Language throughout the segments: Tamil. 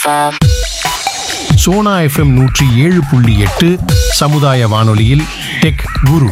FM. சோனா எஃப்எம் நூற்றி ஏழு புள்ளி எட்டு சமுதாய வானொலியில் டெக் குரு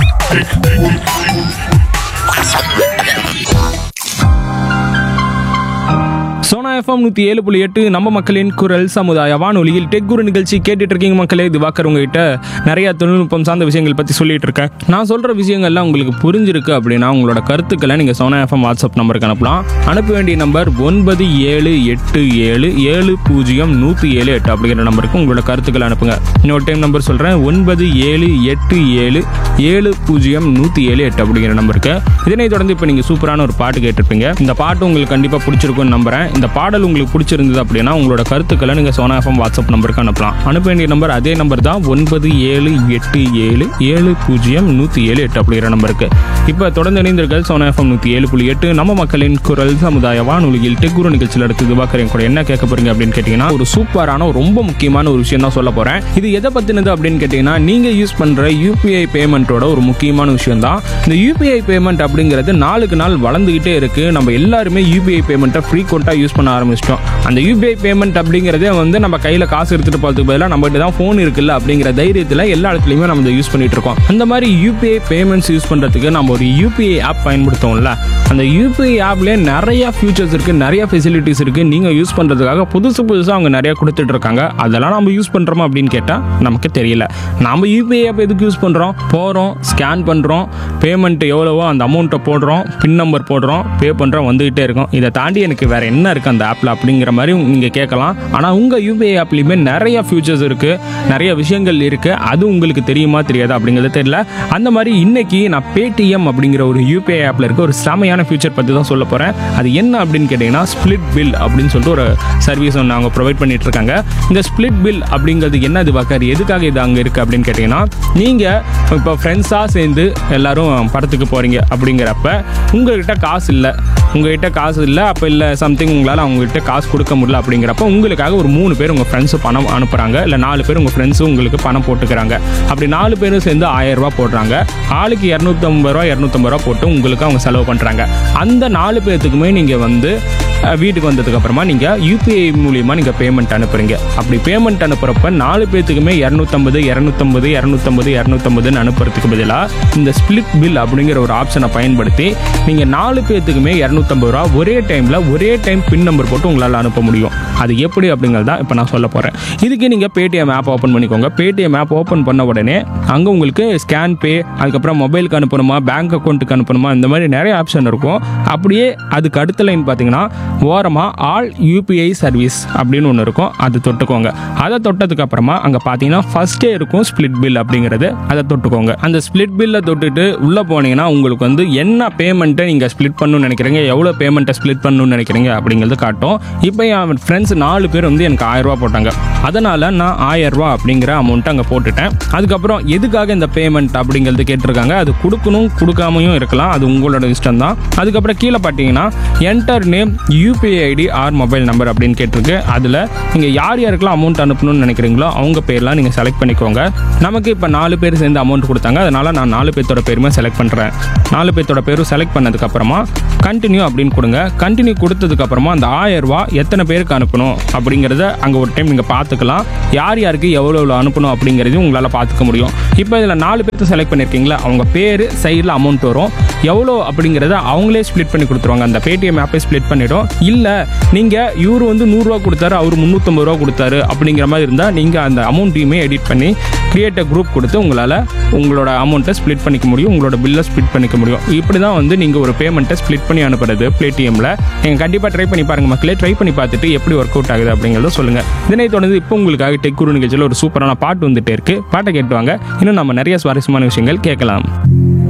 சோனா எஃப்எம் நூற்றி ஏழு புள்ளி எட்டு நம்ம மக்களின் குரல் சமுதாய வானொலியில் டெக் குரு நிகழ்ச்சி கேட்டுட்டு இருக்கீங்க மக்களே திவாக்கர் உங்ககிட்ட நிறைய தொழில்நுட்பம் சார்ந்த விஷயங்கள் பற்றி சொல்லிட்டு இருக்கேன் நான் சொல்கிற விஷயங்கள்லாம் உங்களுக்கு புரிஞ்சிருக்கு அப்படின்னா உங்களோட கருத்துக்களை நீங்கள் சோனா எஃப்எம் வாட்ஸ்அப் நம்பருக்கு அனுப்பலாம் அனுப்ப வேண்டிய நம்பர் ஒன்பது ஏழு எட்டு ஏழு ஏழு பூஜ்ஜியம் நூற்றி ஏழு எட்டு அப்படிங்கிற நம்பருக்கு உங்களோட கருத்துக்களை அனுப்புங்க இன்னொரு டைம் நம்பர் சொல்கிறேன் ஒன்பது ஏழு எட்டு ஏழு ஏழு பூஜ்ஜியம் நூற்றி ஏழு எட்டு அப்படிங்கிற நம்பருக்கு இதனை தொடர்ந்து இப்போ நீங்கள் சூப்பரான ஒரு பாட்டு கேட்டிருப்பீங்க இந்த பாட்டு உங்களுக்கு கண்டிப்பாக பிடிச்சிருக்கும்னு நம்புறேன் இந்த பாடல் உங்களுக்கு பிடிச்சிருந்தது அப்படின்னா உங்களோட கருத்துக்களை நீங்கள் சோனா எஃப்எம் வாட்ஸ்அப் நம்பருக்கு அனுப்பலாம் அனுப்ப வேண்டிய நம்பர் அதே நம்பர் தான் ஒன்பது ஏழு எட்டு ஏழு ஏழு பூஜ்ஜியம் நூற்றி ஏழு எட்டு அப்படிங்கிற நம்பருக்கு இப்போ தொடர்ந்து இணைந்தீர்கள் சோனா எஃப்எம் நூற்றி ஏழு புள்ளி எட்டு நம்ம மக்களின் குரல் சமுதாய வானொலியில் டெக்குரு நிகழ்ச்சியில் அடுத்து திவாக்கரையும் கூட என்ன கேட்க போறீங்க அப்படின்னு கேட்டிங்கன்னா ஒரு சூப்பரான ஒரு ரொம்ப முக்கியமான ஒரு விஷயம் தான் சொல்ல போகிறேன் இது எதை பற்றினது அப்படின்னு கேட்டிங்கன்னா நீங்கள் யூஸ் பண்ணுற யூபிஐ பேமெண்ட்டோட ஒரு முக்கியமான விஷயம் தான் இந்த யூபிஐ பேமெண்ட் அப்படிங்கிறது நாளுக்கு நாள் வளர்ந்துகிட்டே இருக்கு நம்ம எல்லாருமே யூபிஐ பேமெண்ட்டை ஃப்ரீக்வெண்ட்டாக யூஸ் பண்ண ஆரம்பிச்சிட்டோம் அந்த யூபிஐ பேமெண்ட் அப்படிங்கிறதே வந்து நம்ம கையில் காசு எடுத்துகிட்டு போகிறதுக்கு பதிலாக நம்மகிட்ட தான் ஃபோன் இருக்குல்ல அப்படிங்கிற தைரியத்தில் எல்லா இடத்துலையுமே நம்ம இதை யூஸ் பண்ணிட்டு இருக்கோம் அந்த மாதிரி யூபிஐ பேமெண்ட்ஸ் யூஸ் பண்ணுறதுக்கு நம்ம ஒரு யூபிஐ ஆப் பயன்படுத்துவோம்ல அந்த யூபிஐ ஆப்லேயே நிறைய ஃபியூச்சர்ஸ் இருக்குது நிறைய ஃபெசிலிட்டிஸ் இருக்குது நீங்கள் யூஸ் பண்ணுறதுக்காக புதுசு புதுசாக அவங்க நிறைய கொடுத்துட்டு இருக்காங்க அதெல்லாம் நம்ம யூஸ் பண்ணுறோமா அப்படின்னு கேட்டால் நமக்கு தெரியல நம்ம யூபிஐ ஆப் எதுக்கு யூஸ் பண்ணுறோம் போகிறோம் ஸ்கேன் பண்ணுறோம் பேமெண்ட் எவ்வளவோ அந்த அமௌண்ட்டை போடுறோம் பின் நம்பர் போடுறோம் பே பண்ணுறோம் வந்துகிட்டே இருக்கும் இதை தாண்டி எனக்கு வேற என்ன இருக்குது அந்த ஆப்பில் அப்படிங்கிற மாதிரி நீங்கள் கேட்கலாம் ஆனால் உங்கள் யூபிஐ ஆப்லேயுமே நிறைய ஃபியூச்சர்ஸ் இருக்குது நிறைய விஷயங்கள் இருக்குது அது உங்களுக்கு தெரியுமா தெரியாதா அப்படிங்கிறது தெரியல அந்த மாதிரி இன்னைக்கு நான் பேடிஎம் அப்படிங்கிற ஒரு யூபிஐ ஆப்பில் இருக்க ஒரு செமையான ஃபியூச்சர் பற்றி தான் சொல்ல போகிறேன் அது என்ன அப்படின்னு கேட்டிங்கன்னா ஸ்பிளிட் பில் அப்படின்னு சொல்லிட்டு ஒரு சர்வீஸ் ஒன்று அவங்க ப்ரொவைட் பண்ணிட்டு இருக்காங்க இந்த ஸ்பிளிட் பில் அப்படிங்கிறது என்னது வாக்கார் எதுக்காக இது அங்கே இருக்குது அப்படின்னு கேட்டிங்கன்னா நீங்கள் இப்போ ஃப்ரெண்ட்ஸாக சேர்ந்து எல்லாரும் படத்துக்கு போகிறீங்க அப்படிங்கிறப்ப உங்ககிட்ட காசு இல்லை உங்ககிட்ட காசு இல்லை அப்போ இல்லை சம்திங் உங்களால் அவங்ககிட்ட காசு கொடுக்க முடியல அப்படிங்கிறப்ப உங்களுக்காக ஒரு மூணு பேர் உங்கள் ஃப்ரெண்ட்ஸு பணம் அனுப்புகிறாங்க இல்லை நாலு பேர் உங்கள் ஃப்ரெண்ட்ஸும் உங்களுக்கு பணம் போட்டுக்கிறாங்க அப்படி நாலு பேரும் சேர்ந்து ஆயிரம் ரூபாய் போடுறாங்க ஆளுக்கு இரநூத்தம்பது ரூபா இரநூத்தம்பது ரூபா போட்டு உங்களுக்கு அவங்க செலவு பண்ணுறாங்க அந்த நாலு பேர்த்துக்குமே நீங்கள் வந்து அஹ், வீட்டுக்கு வந்ததுக்கு அப்புறமா நீங்கள் யூபிஐ மூலியமாக நீங்கள் பேமெண்ட் அனுப்புறீங்க அப்படி பேமெண்ட் அனுப்புறப்ப நாலு பேர்த்துக்குமே இரநூத்தம்பது இரநூத்தம்பது இரநூத்தம்பது இரநூத்தம்பதுன்னு அனுப்புறதுக்கு பதிலாக இந்த ஸ்பிளிட் பில் அப்படிங்கிற ஒரு ஆப்ஷனை பயன்படுத்தி நீங்கள் நாலு பேர்த்துக்குமே இரநூத்தம்பது ரூபா ஒரே டைமில் ஒரே டைம் பின் நம்பர் போட்டு உங்களால் அனுப்ப முடியும் அது எப்படி அப்படிங்கிறத இப்போ நான் சொல்ல போகிறேன் இதுக்கு நீங்கள் பேடிஎம் ஆப் ஓப்பன் பண்ணிக்கோங்க பேடிஎம் ஆப் ஓப்பன் பண்ண உடனே அங்கே உங்களுக்கு ஸ்கேன் பே அதுக்கப்புறம் மொபைலுக்கு அனுப்பணுமா பேங்க் அக்கௌண்ட்டுக்கு அனுப்பணுமா இந்த மாதிரி நிறைய ஆப்ஷன் இருக்கும் அப்படியே அதுக்கு அடுத்த லைன் பார்த்தீங்கன்னா ஓரமாக ஆல் யூபிஐ சர்வீஸ் அப்படின்னு ஒன்று இருக்கும் அது தொட்டுக்கோங்க அதை தொட்டதுக்கு அப்புறமா அங்கே பார்த்தீங்கன்னா ஃபர்ஸ்டே இருக்கும் ஸ்பிளிட் பில் அப்படிங்கிறது அதை தொட்டுக்கோங்க அந்த ஸ்பிளிட் பில்லை தொட்டுட்டு உள்ளே போனீங்கன்னா உங்களுக்கு வந்து என்ன பேமெண்ட்டை நீங்கள் ஸ்ப்ளிட் பண்ணணும்னு நினைக்கிறீங்க எவ்வளோ பேமெண்ட்டை ஸ்ப்ளிட் பண்ணணும்னு நினைக்கிறீங்க அப்படிங்கிறது காட்டும் இப்போ என் ஃப்ரெண்ட்ஸ் நாலு பேர் வந்து எனக்கு ஆயிரம் ரூபா போட்டாங்க அதனால் நான் ஆயிரம் ரூபா அப்படிங்கிற அமௌண்ட்டை அங்கே போட்டுட்டேன் அதுக்கப்புறம் எதுக்காக இந்த பேமெண்ட் அப்படிங்கிறது கேட்டிருக்காங்க அது கொடுக்கணும் கொடுக்காமையும் இருக்கலாம் அது உங்களோட இஷ்டம் தான் அதுக்கப்புறம் கீழே பார்த்தீங்கன்னா enter name UPI ID or mobile number அப்படின்னு கேட்டிருக்கு அதில் நீங்கள் யார் யாருக்கெல்லாம் அமௌண்ட் அனுப்பணும்னு நினைக்கிறீங்களோ அவங்க பேர்லாம் நீங்கள் செலக்ட் பண்ணிக்கோங்க நமக்கு இப்போ நாலு பேர் சேர்ந்து அமௌண்ட் கொடுத்தாங்க அதனால் நான் நாலு பேர்த்தோட பேருமே செலக்ட் பண்ணுறேன் நாலு பேர்த்தோட பேரும் செலக்ட் பண்ணதுக்கப்புறமா கண்டினியூ அப்படின்னு கொடுங்க கண்டினியூ கொடுத்ததுக்கப்புறமா அந்த ஆயிரம் ரூபா எத்தனை பேருக்கு அனுப்பணும் அப்படிங்கிறத அங்கே ஒரு டைம் நீங்கள் பார்த்துக்கலாம் யார் யாருக்கு எவ்வளோ எவ்வளோ அனுப்பணும் அப்படிங்கிறதையும் உங்களால் பார்த்துக்க முடியும் இப்போ இதில் நாலு பேர்த்த செலக்ட் பண்ணியிருக்கீங்களா அவங்க பேர் சைடில் அமௌண்ட் வரும் எவ்வளோ அப்படிங்கிறத அவங்களே ஸ்ப்ளிட் பண்ணி கொடுத்துருவாங்க அந்த பேடிஎம் ஆப்பே ஸ்ப்ளிட் பண்ணிடும் இல்லை நீங்கள் இவர் வந்து நூறுரூவா கொடுத்தாரு அவர் முந்நூற்றம்பது ரூபா கொடுத்தாரு அப்படிங்கிற மாதிரி இருந்தால் நீங்கள் அந்த அமௌண்ட்டையுமே எடிட் பண்ணி கிரியேட் குரூப் கொடுத்து உங்களால் உங்களோட அமௌண்ட்டை ஸ்ப்ளிட் பண்ணிக்க முடியும் உங்களோட பில்லை ஸ்ப்ளிட் பண்ணிக்க முடியும் இப்படி தான் வந்து நீங்கள் ஒரு பேமெண்ட்டை ஸ்ப்ளிட் பண்ணி அனுப்புறது பேடிஎம்ல நீங்கள் கண்டிப்பாக ட்ரை பண்ணி பாருங்க மக்களே ட்ரை பண்ணி பார்த்துட்டு எப்படி ஒர்க் அவுட் ஆகுது அப்படிங்கிறத சொல்லுங்கள் இதனை தொடர்ந்து இப்போ உங்களுக்காக டெக் குரு நிகழ்ச்சியில் ஒரு சூப்பரான பாட்டு வந்துட்டே இருக்கு பாட்டை கேட்டுவாங்க இன்னும் நம்ம நிறைய சுவாரஸ்யமான விஷயங்கள் கேட்கலாம்